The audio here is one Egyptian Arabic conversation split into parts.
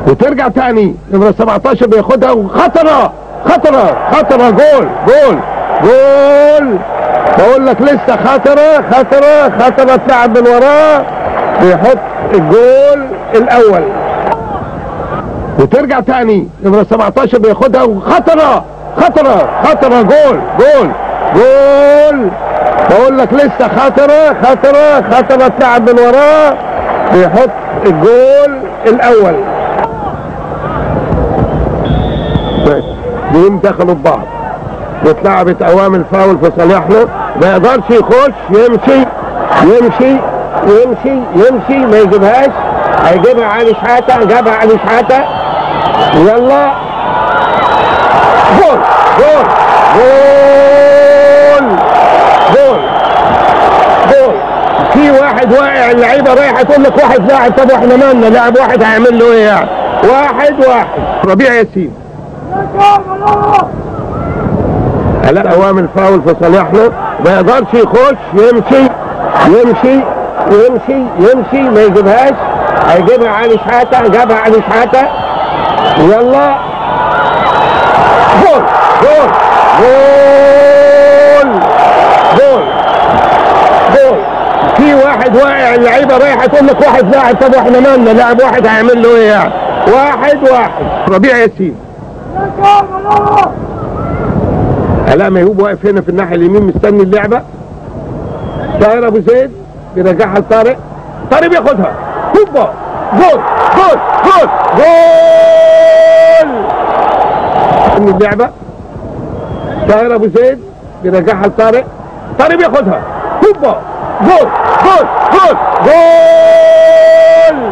وترجع تاني نمرة 17 بياخدها وخطرة خطرة خطرة جول جول جول بقول لك لسه خطرة خطرة خطرة تلعب من وراه بيحط الجول الأول وترجع تاني نمرة 17 بياخدها وخطرة خطرة خطرة جول جول جول بقول لك لسه خطرة خطرة خطرة تلعب من وراه بيحط الجول الأول بس دول دخلوا في بعض واتلعبت اوامر فاول في صالحنا ما يقدرش يخش يمشي يمشي يمشي يمشي ما يجيبهاش هيجيبها علي شحاته جابها علي شحاته يلا جول جول جول جول جول في واحد واقع اللعيبه رايحه تقول لك واحد لاعب طب واحنا مالنا لاعب واحد هيعمل له ايه يعني واحد واحد ربيع ياسين لا اوامر فاول في صالحنا ما يقدرش يخش يمشي يمشي يمشي يمشي ما يجيبهاش هيجيبها علي شحاته جابها علي شحاته يلا جول جول جول جول جول في واحد واقع اللعيبه رايحه تقول لك واحد لاعب طب واحنا مالنا لاعب واحد هيعمل له ايه يعني واحد واحد ربيع ياسين علاء ميهوب واقف هنا في الناحيه اليمين مستني اللعبه طاهر ابو زيد بيرجعها لطارق طارق بياخدها هوبا جول جول جول جول مستني اللعبه طاهر ابو زيد بيرجعها لطارق طارق بياخدها هوبا جول جول جول جول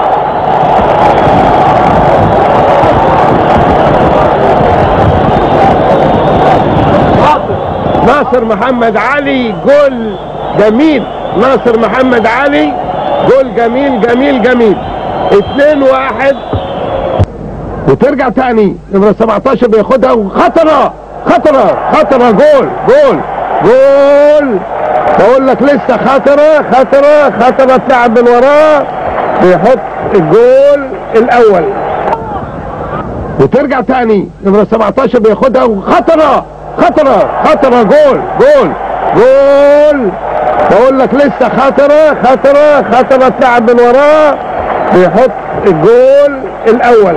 ناصر محمد علي جول جميل ناصر محمد علي جول جميل جميل جميل اتنين واحد وترجع تاني نمرة 17 بياخدها وخطرة خطرة خطرة جول جول جول بقول لك لسه خطرة خطرة خطرة تلعب من وراه بيحط الجول الأول وترجع تاني نمرة 17 بياخدها وخطرة خطرة خطرة جول جول جول بقول لك لسه خطرة خطرة خطرة تلعب من وراه بيحط الجول الأول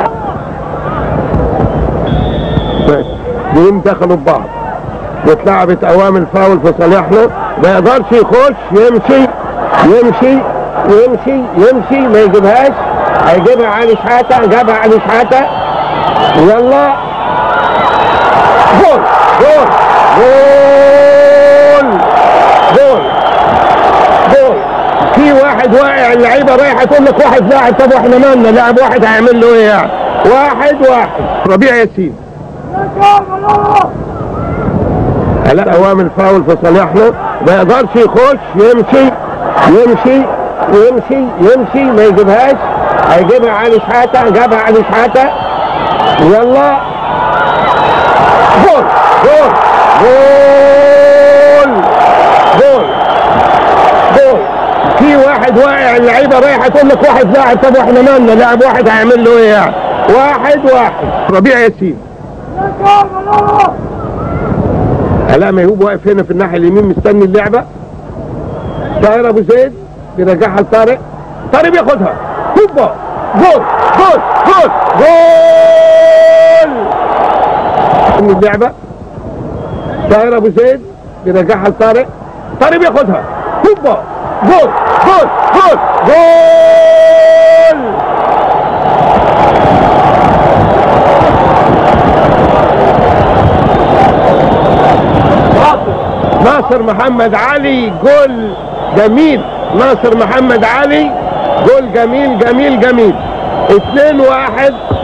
بس دول دخلوا في بعض واتلعبت اوامر فاول في صالحنا ما يقدرش يخش يمشي يمشي يمشي يمشي ما يجيبهاش هيجيبها علي شحاته جابها علي شحاته يلا جول جول جول جول جول في واحد واقع اللعيبه رايحه تقول لك واحد لاعب طب واحنا مالنا لاعب واحد هيعمل له ايه يعني واحد واحد ربيع ياسين لا اوامر فاول في صالحنا ما يقدرش يخش يمشي يمشي يمشي يمشي ما يجيبهاش هيجيبها علي شحاته جابها علي شحاته يلا جول جول جول جول جول في واحد واقع اللعيبه رايحه تقول لك واحد لاعب طب واحنا مالنا لاعب واحد هيعمل له ايه يعني واحد واحد ربيع ياسين علاء ميهوب واقف هنا في الناحيه اليمين مستني اللعبه طاهر ابو زيد بيرجعها لطارق طارق بياخدها هوبا جول جول جول جول مستني اللعبه طاهر ابو زيد بيرجعها لطارق طارق بياخدها هوبا جول جول جول جول ناصر محمد علي جول جميل ناصر محمد علي جول جميل جميل جميل اتنين واحد